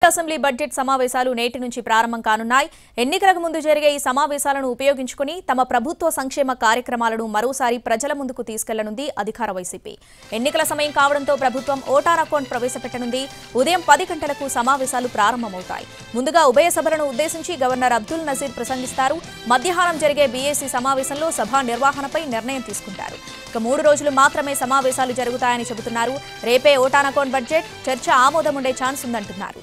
assembly budget సమావేశాలు నేటి నుంచి ప్రారంభం కానున్నాయి ఎన్నికలకు ముందు జరిగే ఈ సమావేశాలను ఉపయోగించుకుని తమ ప్రభుత్వ సంక్షేమ కార్యక్రమాలను మరోసారి ప్రజల ముందుకు తీసుకెళ్లనుంది అధికార వైసీపీ ఎన్నికల సమయం కావడంతో ప్రభుత్వం ఓటార్ అకౌంట్ ప్రవేశపెట్టనుంది ఉదయం పది గంటలకు సమావేశాలు ప్రారంభమవుతాయి ముందుగా ఉభయ సభలను ఉద్దేశించి గవర్నర్ అబ్దుల్ నజీర్ ప్రసంగిస్తారు మధ్యాహ్నం జరిగే బీఏసీ సమావేశంలో సభ నిర్వహణపై నిర్ణయం తీసుకుంటారు ఇక మూడు రోజులు మాత్రమే సమావేశాలు జరుగుతాయని చెబుతున్నారు రేపే ఓటాన్ అకౌంట్ బడ్జెట్ చర్చ ఆమోదం ఉండే ఛాన్స్ ఉందంటున్నారు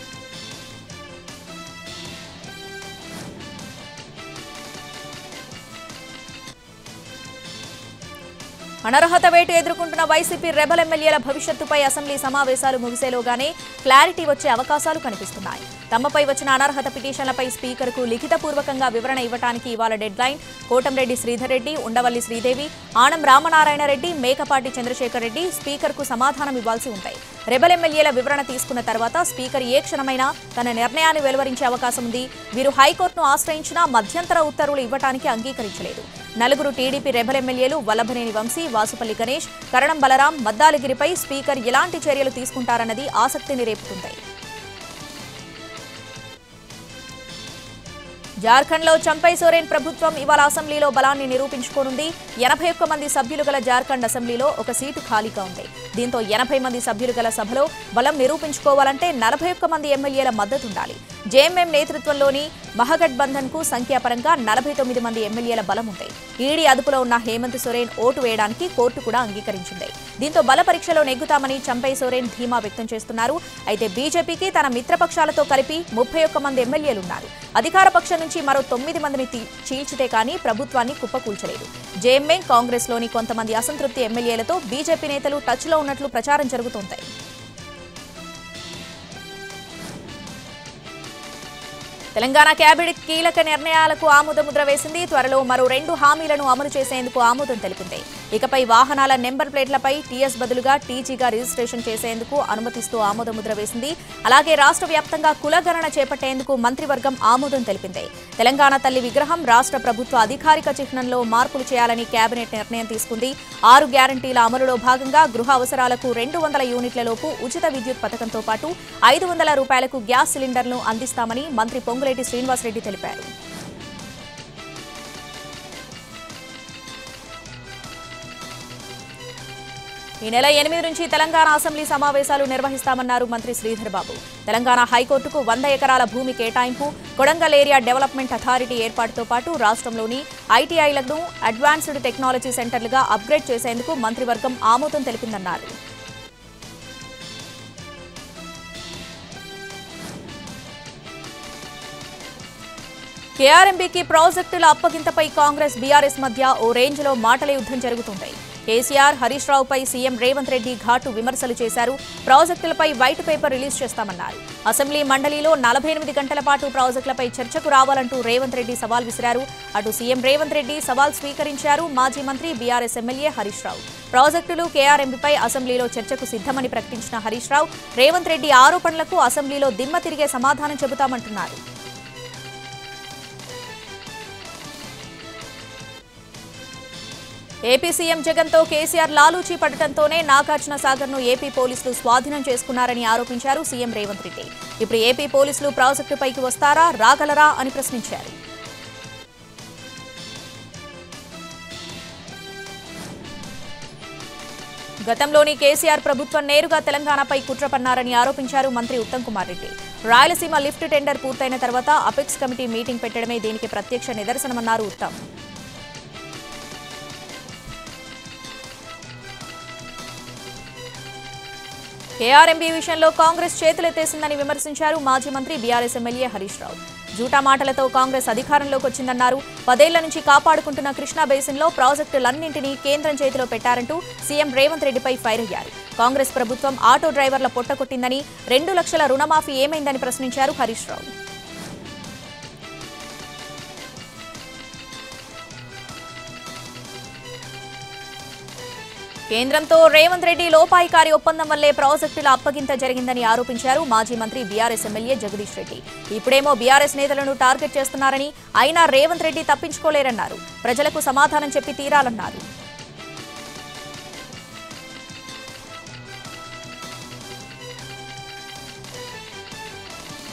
అనర్హత వేటు ఎదుర్కొంటున్న వైసీపీ రెబల్ ఎమ్మెల్యేల భవిష్యత్తుపై అసెంబ్లీ సమావేశాలు ముగిసేలోగానే క్లారిటీ వచ్చే అవకాశాలు కనిపిస్తున్నాయి తమపై వచ్చిన అనర్హత పిటిషన్లపై స్పీకర్కు లిఖితపూర్వకంగా వివరణ ఇవ్వడానికి ఇవాళ డెడ్ లైన్ కోటంరెడ్డి శ్రీధర్ రెడ్డి ఉండవల్లి శ్రీదేవి ఆనం రామనారాయణ రెడ్డి మేకపాటి చంద్రశేఖర్ రెడ్డి స్పీకర్కు సమాధానం ఇవ్వాల్సి ఉంటాయి రెబల్ ఎమ్మెల్యేల వివరణ తీసుకున్న తర్వాత స్పీకర్ ఏ క్షణమైనా తన నిర్ణయాన్ని వెలువరించే అవకాశం ఉంది వీరు హైకోర్టును ఆశ్రయించినా మధ్యంతర ఉత్తర్వులు ఇవ్వడానికి అంగీకరించలేదు నలుగురు టీడీపీ రెబల్ ఎమ్మెల్యేలు వల్లభనేని వంశీ వాసుపల్లి గణేష్ కరణం బలరాం మద్దాలగిరిపై స్పీకర్ ఎలాంటి చర్యలు తీసుకుంటారన్నది ఆసక్తిని రేపుతుంది జార్ఖండ్లో చంపై సోరెన్ ప్రభుత్వం ఇవాళ అసెంబ్లీలో బలాన్ని నిరూపించుకోనుంది ఎనభై ఒక్క మంది సభ్యులు గల జార్ఖండ్ అసెంబ్లీలో ఒక సీటు ఖాళీగా ఉంది దీంతో ఎనభై మంది సభ్యులు గల సభలో బలం నిరూపించుకోవాలంటే నలభై ఒక్క మంది ఎమ్మెల్యేల మద్దతు ఉండాలి జేఎంఎం నేతృత్వంలోని మహగఠబంధన్ కు సంఖ్యాపరంగా నలభై తొమ్మిది మంది ఎమ్మెల్యేల బలం ఉంది ఈడీ అదుపులో ఉన్న హేమంత్ సోరెన్ ఓటు వేయడానికి కోర్టు కూడా అంగీకరించింది దీంతో బల పరీక్షలో నెగ్గుతామని చంపై సోరెన్ ధీమా వ్యక్తం చేస్తున్నారు అయితే బీజేపీకి తన మిత్రపక్షాలతో కలిపి ముప్పై ఒక్క మంది ఎమ్మెల్యేలున్నారు అధికార పక్షం నుంచి మరో తొమ్మిది మందిని తీ- చీల్చితే కానీ ప్రభుత్వాన్ని కుప్పకూల్చలేదు జేఎంఎం కాంగ్రెస్లోని కొంతమంది అసంతృప్తి ఎమ్మెల్యేలతో బీజేపీ నేతలు టచ్లో ఉన్నట్లు ప్రచారం జరుగుతోంది తెలంగాణ కేబినెట్ కీలక నిర్ణయాలకు ఆమోదముద్ర వేసింది త్వరలో మరో రెండు హామీలను అమలు చేసేందుకు ఆమోదం తెలిపింది ఇకపై వాహనాల నెంబర్ ప్లేట్లపై టీఎస్ బదులుగా టీజీగా రిజిస్ట్రేషన్ చేసేందుకు అనుమతిస్తూ ఆమోదముద్ర వేసింది అలాగే రాష్ట్ర వ్యాప్తంగా కులగణన చేపట్టేందుకు మంత్రివర్గం ఆమోదం తెలిపింది తెలంగాణ తల్లి విగ్రహం రాష్ట్ర ప్రభుత్వ అధికారిక చిహ్నంలో మార్పులు చేయాలని కేబినెట్ నిర్ణయం తీసుకుంది ఆరు గ్యారంటీల అమలులో భాగంగా గృహ అవసరాలకు రెండు వందల యూనిట్లలోపు ఉచిత విద్యుత్ పథకంతో పాటు ఐదు వందల రూపాయలకు గ్యాస్ సిలిండర్ను అందిస్తామని మంత్రి పొంగులేటి శ్రీనివాసరెడ్డి తెలిపారు ఈ నెల ఎనిమిది నుంచి తెలంగాణ అసెంబ్లీ సమావేశాలు నిర్వహిస్తామన్నారు మంత్రి శ్రీధర్ బాబు తెలంగాణ హైకోర్టుకు వంద ఎకరాల భూమి కేటాయింపు కొడంగల్ ఏరియా డెవలప్మెంట్ అథారిటీ ఏర్పాటుతో పాటు రాష్ట్రంలోని ఐటీఐలను అడ్వాన్స్డ్ టెక్నాలజీ సెంటర్లుగా అప్గ్రేడ్ చేసేందుకు మంత్రివర్గం ఆమోదం తెలిపిందన్నారు కేఆర్ఎంబీకి ప్రాజెక్టుల అప్పగింతపై కాంగ్రెస్ బీఆర్ఎస్ మధ్య ఓ రేంజ్లో మాటల యుద్ధం జరుగుతుంటాయి కేసీఆర్ హరీష్ రావుపై సీఎం రేవంత్ రెడ్డి ఘాటు విమర్శలు చేశారు ప్రాజెక్టులపై వైట్ పేపర్ రిలీజ్ చేస్తామన్నారు అసెంబ్లీ మండలిలో నలభై ఎనిమిది గంటల పాటు ప్రాజెక్టులపై చర్చకు రావాలంటూ రేవంత్ రెడ్డి సవాల్ విసిరారు అటు సీఎం రేవంత్ రెడ్డి సవాల్ స్వీకరించారు మాజీ మంత్రి బీఆర్ఎస్ ఎమ్మెల్యే హరీష్ రావు ప్రాజెక్టులు కేఆర్ఎంబీపై అసెంబ్లీలో చర్చకు సిద్ధమని ప్రకటించిన హరీష్ రావు రేవంత్ రెడ్డి ఆరోపణలకు అసెంబ్లీలో దిమ్మ తిరిగే సమాధానం చెబుతామంటున్నారు ఏపీ సీఎం జగన్తో కేసీఆర్ లాలూచీ పడటంతోనే నాగార్జున సాగర్ను ఏపీ పోలీసులు స్వాధీనం చేసుకున్నారని ఆరోపించారు సీఎం రేవంత్ రెడ్డి ఇప్పుడు ఏపీ పోలీసులు ప్రాజెక్టుపైకి వస్తారా రాగలరా అని ప్రశ్నించారు గతంలోని కేసీఆర్ ప్రభుత్వం నేరుగా తెలంగాణపై కుట్ర పన్నారని ఆరోపించారు మంత్రి ఉత్తమ్ కుమార్ రెడ్డి రాయలసీమ లిఫ్ట్ టెండర్ పూర్తయిన తర్వాత అపెక్స్ కమిటీ మీటింగ్ పెట్టడమే దీనికి ప్రత్యక్ష నిదర్శనమన్నారు ఉత్తమ్ కేఆర్ఎంబీ విషయంలో కాంగ్రెస్ చేతులెత్తేసిందని విమర్శించారు మాజీ మంత్రి బీఆర్ఎస్ ఎమ్మెల్యే హరీష్ రావు జూటా మాటలతో కాంగ్రెస్ అధికారంలోకి వచ్చిందన్నారు పదేళ్ల నుంచి కాపాడుకుంటున్న కృష్ణా బేసిన్లో ప్రాజెక్టులన్నింటినీ కేంద్రం చేతిలో పెట్టారంటూ సీఎం రేవంత్ రెడ్డిపై ఫైర్ అయ్యారు కాంగ్రెస్ ప్రభుత్వం ఆటో డ్రైవర్ల పొట్టకొట్టిందని రెండు లక్షల రుణమాఫీ ఏమైందని ప్రశ్నించారు హరీష్ రావు కేంద్రంతో రేవంత్ రెడ్డి లోపాయికారి ఒప్పందం వల్లే ప్రాజెక్టుల అప్పగింత జరిగిందని ఆరోపించారు మాజీ మంత్రి బీఆర్ఎస్ ఎమ్మెల్యే జగదీష్ రెడ్డి ఇప్పుడేమో బీఆర్ఎస్ నేతలను టార్గెట్ చేస్తున్నారని అయినా రేవంత్ రెడ్డి తప్పించుకోలేరన్నారు ప్రజలకు సమాధానం చెప్పి తీరాలన్నారు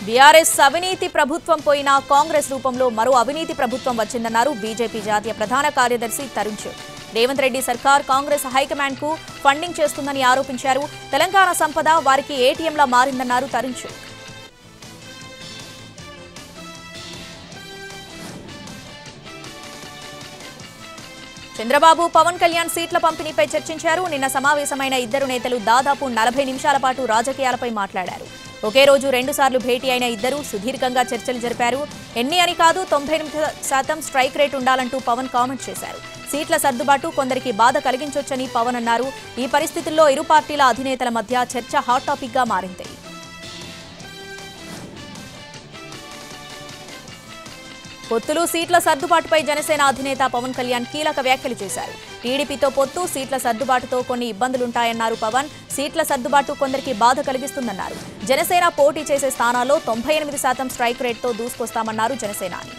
బీఆర్ఎస్ అవినీతి ప్రభుత్వం పోయినా కాంగ్రెస్ రూపంలో మరో అవినీతి ప్రభుత్వం వచ్చిందన్నారు బీజేపీ జాతీయ ప్రధాన కార్యదర్శి తరుణ్ చుగ్ రేవంత్ రెడ్డి సర్కార్ కాంగ్రెస్ హైకమాండ్ కు ఫండింగ్ చేస్తుందని ఆరోపించారు తెలంగాణ సంపద వారికి ఏటీఎంలా మారిందన్నారు తరుణ్ చుగ్ చంద్రబాబు పవన్ కళ్యాణ్ సీట్ల పంపిణీపై చర్చించారు నిన్న సమావేశమైన ఇద్దరు నేతలు దాదాపు నలభై నిమిషాల పాటు రాజకీయాలపై మాట్లాడారు ఒకే రోజు రెండు సార్లు భేటీ అయిన ఇద్దరు సుదీర్ఘంగా చర్చలు జరిపారు ఎన్ని అని కాదు తొంభై ఎనిమిది శాతం స్ట్రైక్ రేట్ ఉండాలంటూ పవన్ కామెంట్ చేశారు సీట్ల సర్దుబాటు కొందరికి బాధ కలిగించొచ్చని పవన్ అన్నారు ఈ పరిస్థితుల్లో ఇరు పార్టీల అధినేతల మధ్య చర్చ హాట్ టాపిక్ గా మారింది పొత్తులు సీట్ల సర్దుబాటుపై జనసేన అధినేత పవన్ కళ్యాణ్ కీలక వ్యాఖ్యలు చేశారు టీడీపీతో పొత్తు సీట్ల సర్దుబాటుతో కొన్ని ఇబ్బందులుంటాయన్నారు పవన్ సీట్ల సర్దుబాటు కొందరికి బాధ కలిగిస్తుందన్నారు జనసేన పోటీ చేసే స్థానాల్లో తొంభై ఎనిమిది శాతం స్ట్రైక్ రేట్తో దూసుకొస్తామన్నారు జనసేనాని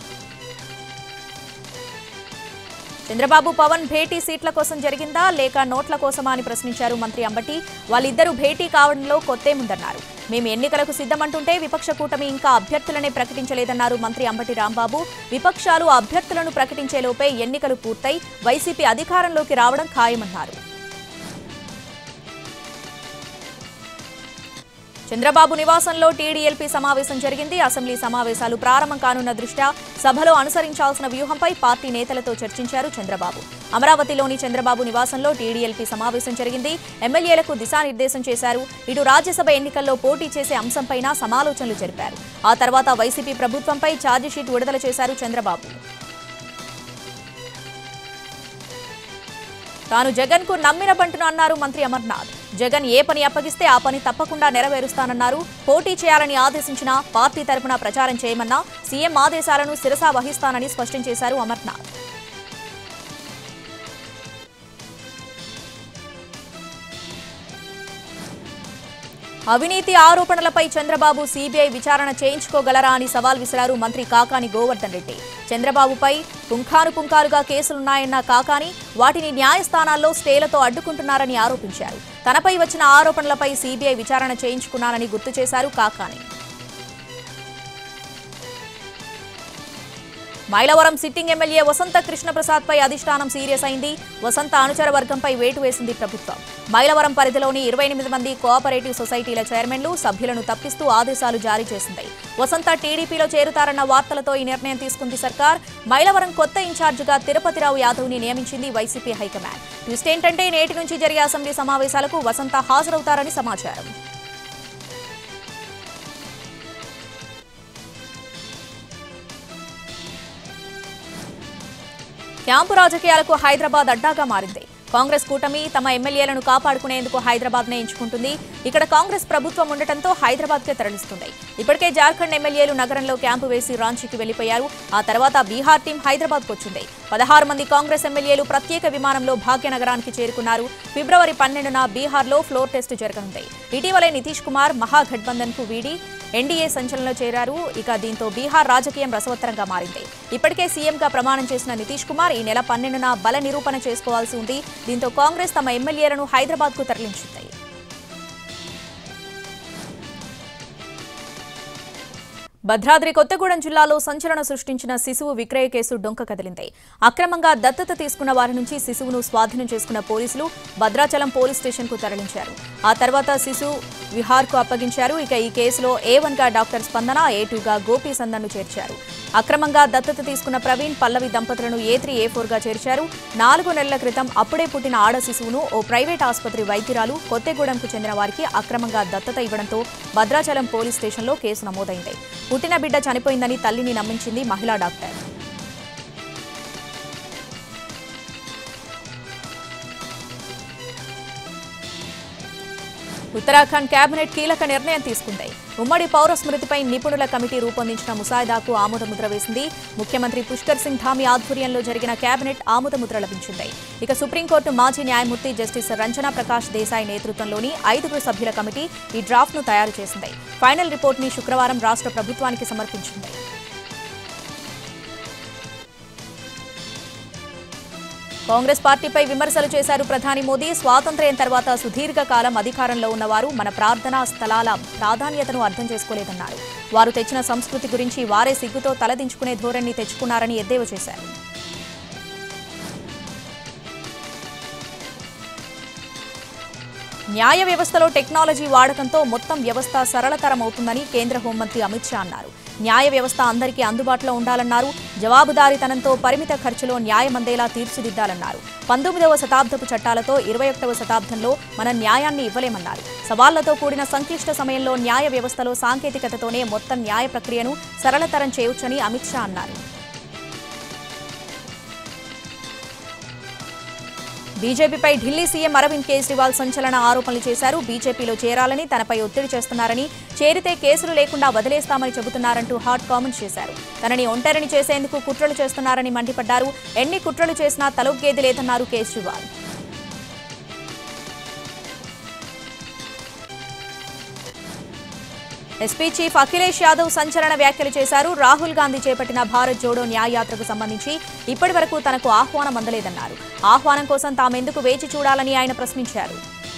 చంద్రబాబు పవన్ భేటీ సీట్ల కోసం జరిగిందా లేక నోట్ల కోసమా అని ప్రశ్నించారు మంత్రి అంబటి వాళ్ళిద్దరూ భేటీ కావడంలో కొత్తేముందన్నారు మేము ఎన్నికలకు సిద్ధమంటుంటే విపక్ష కూటమి ఇంకా అభ్యర్థులనే ప్రకటించలేదన్నారు మంత్రి అంబటి రాంబాబు విపక్షాలు అభ్యర్థులను ప్రకటించేలోపే ఎన్నికలు పూర్తయి వైసీపీ అధికారంలోకి రావడం ఖాయమన్నారు చంద్రబాబు నివాసంలో టీడీఎల్పీ సమావేశం జరిగింది అసెంబ్లీ సమావేశాలు ప్రారంభం కానున్న దృష్ట్యా సభలో అనుసరించాల్సిన వ్యూహంపై పార్టీ నేతలతో చర్చించారు చంద్రబాబు అమరావతిలోని చంద్రబాబు నివాసంలో టీడీఎల్పీ సమావేశం జరిగింది ఎమ్మెల్యేలకు దిశానిర్దేశం చేశారు ఇటు రాజ్యసభ ఎన్నికల్లో పోటీ చేసే అంశంపైన సమాలోచనలు జరిపారు ఆ తర్వాత వైసీపీ ప్రభుత్వంపై ఛార్జిషీట్ విడుదల చేశారు చంద్రబాబు తాను జగన్ కు నమ్మిన బంటును అన్నారు మంత్రి అమర్నాథ్ జగన్ ఏ పని అప్పగిస్తే ఆ పని తప్పకుండా నెరవేరుస్తానన్నారు పోటీ చేయాలని ఆదేశించిన పార్టీ తరపున ప్రచారం చేయమన్నా సీఎం ఆదేశాలను శిరసా వహిస్తానని స్పష్టం చేశారు అమర్నాథ్ అవినీతి ఆరోపణలపై చంద్రబాబు సీబీఐ విచారణ చేయించుకోగలరా అని సవాల్ విసిరారు మంత్రి కాకాని గోవర్ధన్ రెడ్డి చంద్రబాబుపై పుంఖాను పుంఖాలుగా కేసులున్నాయన్న కాకాని వాటిని న్యాయస్థానాల్లో స్టేలతో అడ్డుకుంటున్నారని ఆరోపించారు తనపై వచ్చిన ఆరోపణలపై సీబీఐ విచారణ చేయించుకున్నానని గుర్తు చేశారు కాకాని మైలవరం సిట్టింగ్ ఎమ్మెల్యే వసంత కృష్ణప్రసాద్ పై అధిష్టానం సీరియస్ అయింది వసంత అనుచర వర్గంపై వేటు వేసింది ప్రభుత్వం మైలవరం పరిధిలోని ఇరవై ఎనిమిది మంది కోఆపరేటివ్ సొసైటీల చైర్మన్లు సభ్యులను తప్పిస్తూ ఆదేశాలు జారీ చేసింది వసంత టీడీపీలో చేరుతారన్న వార్తలతో ఈ నిర్ణయం తీసుకుంది సర్కార్ మైలవరం కొత్త ఇన్ఛార్జిగా తిరుపతిరావు యాదవ్ని నియమించింది వైసీపీ హైకమాండ్ ట్విస్ట్ ఏంటంటే నేటి నుంచి జరిగే అసెంబ్లీ సమావేశాలకు వసంత హాజరవుతారని సమాచారం క్యాంపు రాజకీయాలకు హైదరాబాద్ అడ్డాగా మారింది కాంగ్రెస్ కూటమి తమ ఎమ్మెల్యేలను కాపాడుకునేందుకు హైదరాబాద్ నే ఎంచుకుంటుంది ఇక్కడ కాంగ్రెస్ ప్రభుత్వం ఉండటంతో హైదరాబాద్ కే తరలిస్తుంది ఇప్పటికే జార్ఖండ్ ఎమ్మెల్యేలు నగరంలో క్యాంపు వేసి రాంచీకి వెళ్లిపోయారు ఆ తర్వాత బీహార్ టీం హైదరాబాద్ వచ్చింది పదహారు మంది కాంగ్రెస్ ఎమ్మెల్యేలు ప్రత్యేక విమానంలో భాగ్యనగరానికి చేరుకున్నారు ఫిబ్రవరి పన్నెండున బీహార్లో ఫ్లోర్ టెస్ట్ జరగనుంది ఇటీవలే నితీష్ కుమార్ మహాగఠబంధన్ కు వీడి ఎన్డీఏ సంచలనంలో చేరారు ఇక దీంతో బీహార్ రాజకీయం రసవత్తరంగా మారింది ఇప్పటికే సీఎంగా ప్రమాణం చేసిన నితీష్ కుమార్ ఈ నెల పన్నెండున బల నిరూపణ చేసుకోవాల్సి ఉంది దీంతో కాంగ్రెస్ తమ ఎమ్మెల్యేలను హైదరాబాద్కు తరలించింది భద్రాద్రి కొత్తగూడెం జిల్లాలో సంచలనం సృష్టించిన శిశువు విక్రయ కేసు డొంక కదిలింది అక్రమంగా దత్తత తీసుకున్న వారి నుంచి శిశువును స్వాధీనం చేసుకున్న పోలీసులు భద్రాచలం పోలీస్ స్టేషన్కు తరలించారు ఆ తర్వాత శిశువు విహార్కు అప్పగించారు ఇక ఈ కేసులో ఏ వన్గా డాక్టర్ స్పందన ఏ టూగా గోపీ సందన్ను చేర్చారు అక్రమంగా దత్తత తీసుకున్న ప్రవీణ్ పల్లవి దంపతులను ఏ త్రీ ఏ ఫోర్గా చేర్చారు నాలుగు నెలల క్రితం అప్పుడే పుట్టిన ఆడ శిశువును ఓ ప్రైవేట్ ఆసుపత్రి వైద్యురాలు కొత్తగూడెంకు చెందిన వారికి అక్రమంగా దత్తత ఇవ్వడంతో భద్రాచలం పోలీస్ స్టేషన్లో కేసు నమోదైంది పుట్టిన బిడ్డ చనిపోయిందని తల్లిని నమ్మించింది మహిళా డాక్టర్ ఉత్తరాఖండ్ కేబినెట్ కీలక నిర్ణయం తీసుకుంది ఉమ్మడి పౌర స్మృతిపై నిపుణుల కమిటీ రూపొందించిన ముసాయిదాకు ఆమోదముద్ర వేసింది ముఖ్యమంత్రి పుష్కర్ సింగ్ ధామి ఆధ్వర్యంలో జరిగిన కేబినెట్ ఆమోదముద్ర లభించింది ఇక సుప్రీంకోర్టు మాజీ న్యాయమూర్తి జస్టిస్ రంజనా ప్రకాష్ దేశాయ్ నేతృత్వంలోని ఐదుగురు సభ్యుల కమిటీ ఈ డ్రాఫ్ట్ను తయారు చేసింది ఫైనల్ రిపోర్ట్ని శుక్రవారం రాష్ట్ర ప్రభుత్వానికి సమర్పించింది కాంగ్రెస్ పార్టీపై విమర్శలు చేశారు ప్రధాని మోదీ స్వాతంత్ర్యం తర్వాత సుదీర్ఘకాలం అధికారంలో ఉన్నవారు మన ప్రార్థనా స్థలాల ప్రాధాన్యతను అర్థం చేసుకోలేదన్నారు వారు తెచ్చిన సంస్కృతి గురించి వారే సిగ్గుతో తలదించుకునే ధోరణి తెచ్చుకున్నారని ఎద్దేవా చేశారు న్యాయ వ్యవస్థలో టెక్నాలజీ వాడకంతో మొత్తం వ్యవస్థ సరళతరం అవుతుందని కేంద్ర హోంమంత్రి అమిత్ షా అన్నారు న్యాయ వ్యవస్థ అందరికీ అందుబాటులో ఉండాలన్నారు జవాబుదారీతనంతో పరిమిత ఖర్చులో న్యాయం అందేలా తీర్చిదిద్దాలన్నారు పంతొమ్మిదవ శతాబ్దపు చట్టాలతో ఇరవై ఒకటవ శతాబ్దంలో మన న్యాయాన్ని ఇవ్వలేమన్నారు సవాళ్లతో కూడిన సంక్లిష్ట సమయంలో న్యాయ వ్యవస్థలో సాంకేతికతతోనే మొత్తం న్యాయ ప్రక్రియను సరళతరం చేయొచ్చని అమిత్ షా అన్నారు బీజేపీపై ఢిల్లీ సీఎం అరవింద్ కేజ్రీవాల్ సంచలన ఆరోపణలు చేశారు బీజేపీలో చేరాలని తనపై ఒత్తిడి చేస్తున్నారని చేరితే కేసులు లేకుండా వదిలేస్తామని చెబుతున్నారంటూ హాట్ కామెంట్స్ చేశారు తనని ఒంటరిని చేసేందుకు కుట్రలు చేస్తున్నారని మండిపడ్డారు ఎన్ని కుట్రలు చేసినా తలొగ్గేది లేదన్నారు కేజ్రీవాల్ ఎస్పీ చీఫ్ అఖిలేష్ యాదవ్ సంచలన వ్యాఖ్యలు చేశారు రాహుల్ గాంధీ చేపట్టిన భారత్ జోడో న్యాయయాత్రకు సంబంధించి ఇప్పటి వరకు తనకు ఆహ్వానం అందలేదన్నారు ఆహ్వానం కోసం తామెందుకు వేచి చూడాలని ఆయన ప్రశ్నించారు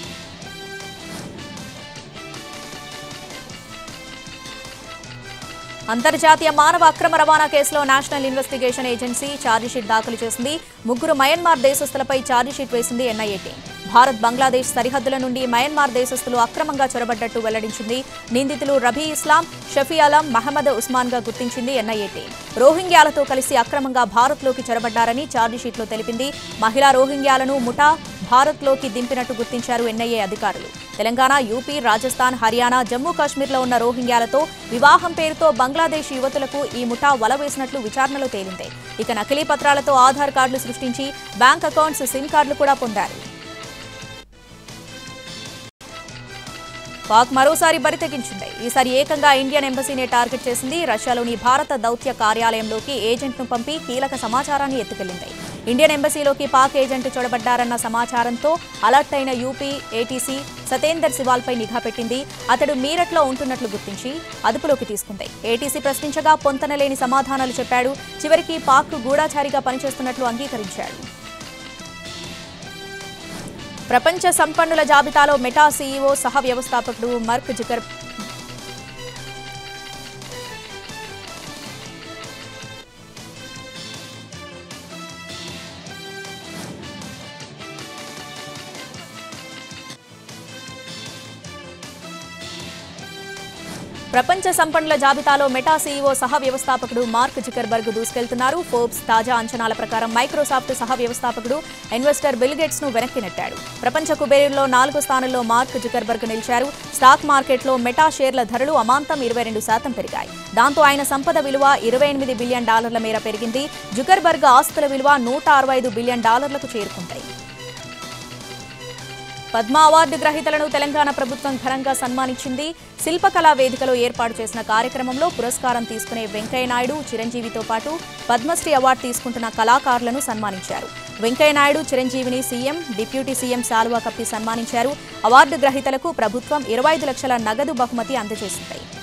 అంతర్జాతీయ మానవ అక్రమ రవాణా కేసులో నేషనల్ ఇన్వెస్టిగేషన్ ఏజెన్సీ ఛార్జిషీట్ దాఖలు చేసింది ముగ్గురు మయన్మార్ దేశస్తులపై ఛార్జిషీట్ వేసింది ఎన్ఐఏటీ భారత్ బంగ్లాదేశ్ సరిహద్దుల నుండి మయన్మార్ దేశస్తులు అక్రమంగా చొరబడ్డట్టు వెల్లడించింది నిందితులు రబీ ఇస్లాం షఫీ అలం మహమ్మద్ ఉస్మాన్ గా గుర్తించింది ఎన్ఐఏటీ రోహింగ్యాలతో కలిసి అక్రమంగా భారత్లోకి చొరబడ్డారని ఛార్జిషీట్లో తెలిపింది మహిళా రోహింగ్యాలను ముఠా భారత్లోకి దింపినట్టు గుర్తించారు ఎన్ఐఏ అధికారులు తెలంగాణ యూపీ రాజస్థాన్ హర్యానా జమ్మూ కాశ్మీర్లో ఉన్న రోహింగ్యాలతో వివాహం పేరుతో బంగ్లాదేశ్ యువతులకు ఈ ముఠా వల వేసినట్లు విచారణలో తేలింది ఇక నకిలీ పత్రాలతో ఆధార్ కార్డులు సృష్టించి బ్యాంక్ అకౌంట్స్ సిమ్ కార్డులు కూడా పొందారు పాక్ మరోసారి బరి తెగించింది ఈసారి ఏకంగా ఇండియన్ ఎంబసీనే టార్గెట్ చేసింది రష్యాలోని భారత దౌత్య కార్యాలయంలోకి ఏజెంట్ను పంపి కీలక సమాచారాన్ని ఎత్తుకెళ్లింది ఇండియన్ ఎంబసీలోకి పాక్ ఏజెంట్ చొరబడ్డారన్న సమాచారంతో అలర్ట్ అయిన యూపీ ఏటీసీ సతేందర్ శివాల్పై నిఘా పెట్టింది అతడు మీరట్లో ఉంటున్నట్లు గుర్తించి అదుపులోకి తీసుకుంది ఏటీసీ ప్రశ్నించగా పొంతనలేని సమాధానాలు చెప్పాడు చివరికి పాక్ గూఢాచారిగా పనిచేస్తున్నట్లు అంగీకరించాడు ప్రపంచ సంపన్నుల జాబితాలో మెటా సీఈఓ సహ వ్యవస్థాపకుడు మర్క్ జుకర్ ప్రపంచ సంపన్నుల జాబితాలో మెటా సీఈఓ సహ వ్యవస్థాపకుడు మార్క్ జుకర్బర్గ్ దూసుకెళ్తున్నారు ఫోర్బ్స్ తాజా అంచనాల ప్రకారం మైక్రోసాఫ్ట్ సహ వ్యవస్థాపకుడు ఇన్వెస్టర్ బిల్ గేట్స్ ను వెనక్కి నెట్టాడు ప్రపంచ కుబేరుల్లో నాలుగో స్థానంలో మార్క్ జుకర్బర్గ్ నిలిచారు స్టాక్ మార్కెట్లో మెటా షేర్ల ధరలు అమాంతం ఇరవై రెండు శాతం పెరిగాయి దాంతో ఆయన సంపద విలువ ఇరవై ఎనిమిది బిలియన్ డాలర్ల మేర పెరిగింది జుకర్బర్గ్ ఆస్తుల విలువ నూట అరవై ఐదు బిలియన్ డాలర్లకు చేరుకుంటాయి పద్మ అవార్డు గ్రహీతలను తెలంగాణ ప్రభుత్వం ఘనంగా సన్మానించింది శిల్పకళా వేదికలో ఏర్పాటు చేసిన కార్యక్రమంలో పురస్కారం తీసుకునే వెంకయ్యనాయుడు చిరంజీవితో పాటు పద్మశ్రీ అవార్డు తీసుకుంటున్న కళాకారులను సన్మానించారు వెంకయ్యనాయుడు చిరంజీవిని సీఎం డిప్యూటీ సీఎం శాలువా కప్పి సన్మానించారు అవార్డు గ్రహీతలకు ప్రభుత్వం ఇరవై ఐదు లక్షల నగదు బహుమతి అందజేసింది